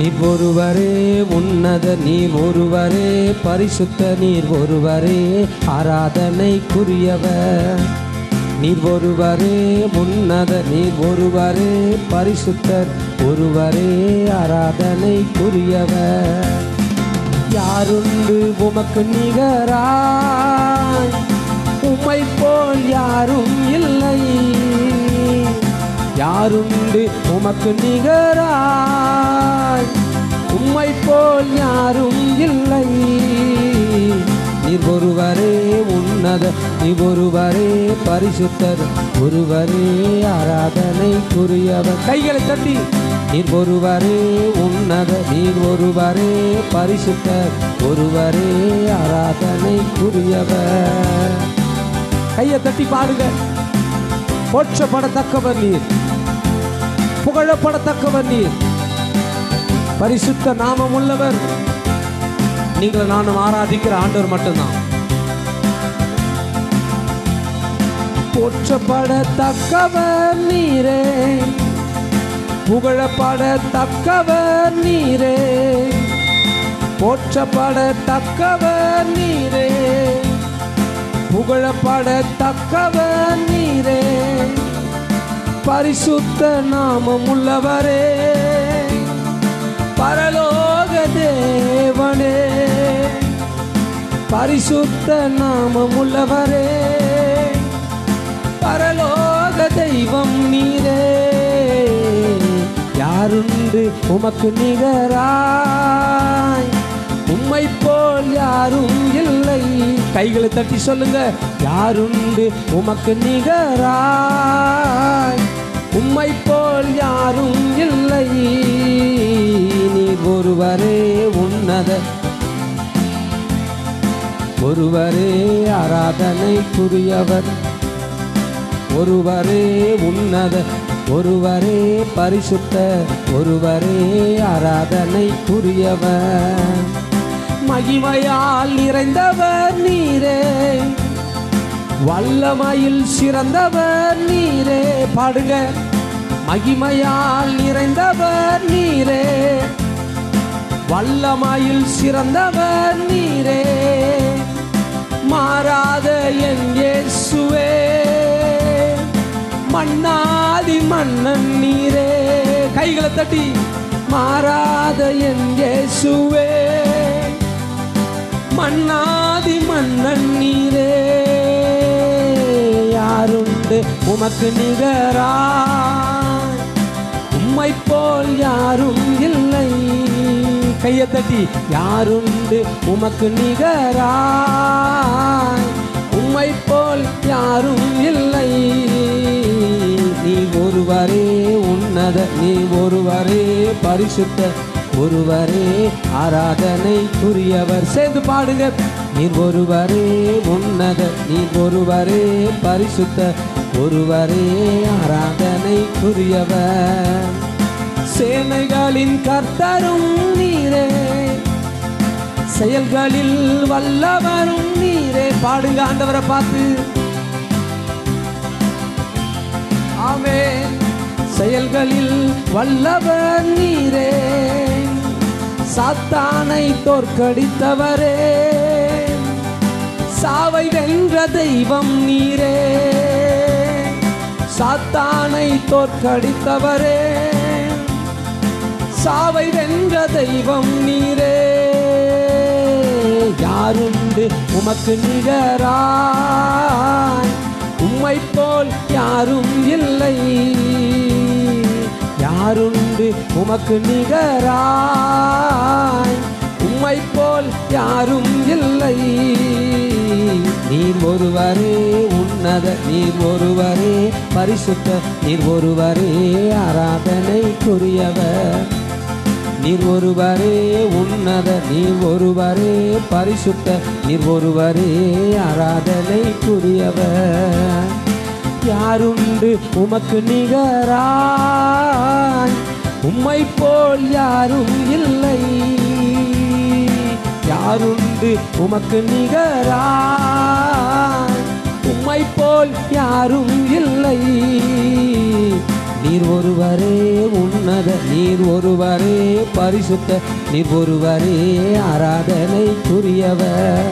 நீர் ஒருவரே உன்னத நீர் ஒருவரே பரிசுத்த நீர் ஒருவரே ஆராதனைக்குரியவர் நீர் ஒருவரே உன்னத நீர் ஒருவரே பரிசுத்தர் ஒருவரே ஆராதனைக்குரியவர் யாருண்டு உமக்கு நிகராய் உம்மை போல் யாரும் இல்லை யாருண்டு உமக்கு நிகராய் உம்மை போல் யாரும் இல்லை நீர் ஒருவரே உன்னத நீர் ஒருவரே பரிசுத்தர் ஒருவரே ஆராதனைக்குரியவர் கைகளை தட்டி நீர் ஒருவரே உன்னத நீர் ஒருவரே பரிசுத்தர் ஒருவரே ஆராதனைக்குரியவர் கையை தட்டி பாருங்க போற்றப்படத்தக்கவர் நீர் புகழப்படத்தக்கவர் நீர் பரிசுத்த நாமம் உள்ளவர் நீங்கள் நானும் ஆராதிக்கிற ஆண்டவர் மட்டும்தான் போற்றப்படத்தக்கவர் நீரே புகழப்படத்தக்கவர் நீரே போற்றப்படத்தக்கவர் நீரே புகழப்படத்தக்கவர் நீரே பரிசுத்த நாமம் உள்ளவரே பரலோக தேவனே பரிசுத்த நாமம் உள்ளவரே பரலோக தெய்வம் நீரே யாருண்டு உமக்கு நிகராய் உம்மை போல் யாரும் இல்லை கைகளை தட்டி சொல்லுங்க யாருண்டு உமக்கு நிகராய் உம்மை போல் யாரும் இல்லை நீர் ஒருவரே உன்னத ஒருவரே ஆராதனைக்குரியவர் ஒருவரே உன்னத ஒருவரே பரிசுத்த ஒருவரே ஆராதனைக்குரியவர் மகிமையால் நிறைந்தவர் நீரே வல்லமையில் சிறந்தவர் நீரே பாடுங்க மகிமையால் நிறைந்தவர் நீரே வல்லமையில் சிறந்தவர் நீரே மாறாத என் இயேசுவே மன்னாதி மன்னன் நீரே கைகளை தட்டி மாறாத என் இயேசுவே மன்னாதி மன்னன் நீரே யாருண்டு உமக்கு நிகராய் உம்மை போல் யாரும் இல்லை கையை தட்டி யாருண்டு உமக்கு நிகராய் உம்மை போல் யாரும் இல்லை நீ ஒருவரே உன்னத நீ ஒருவரே பரிசுத்த ஒருவரே ஆராதனைக்குரியவர் சேர்ந்து பாடுங்க நீர் ஒருவரே உன்னத நீர் ஒருவரே பரிசுத்த ஒருவரே ஆராதனைக்குரியவர் சேனைகளின் கர்த்தரும் நீரே செயல்களில் வல்லவரும் நீரே பாடுங்க ஆண்டவரை பார்த்து ஆமே செயல்களில் வல்லவர் நீரே சாத்தானை தோற்கடித்தவரே சாவை வென்ற தெய்வம் நீரே சாத்தானை தோற்கடித்தவரே சாவை வென்ற தெய்வம் நீரே யாருண்டு உமக்கு நிகராய் உம்மை போல் யாரும் இல்லை யாருண்டு உமக்கு நிகராய் உம்மை போல் யாரும் இல்லை நீர் ஒருவரே உன்னத நீர் ஒருவரே பரிசுத்த நீர் ஒருவரே ஆராதனைக்குரியவர் நீர் ஒருவரே உன்னத நீர் ஒருவரே பரிசுத்த நீர் ஒருவரே ஆராதனைக்குரியவர் யாருண்டு உமக்கு நிகராய் உம்மை போல் யாரும் இல்லை யாருண்டு உமக்கு நிகராய் உம்மை போல் யாரும் இல்லை நீர் ஒருவரே உன்னத நீர் ஒருவரே பரிசுத்த நீர் ஒருவரே ஆராதனைக்குரியவர்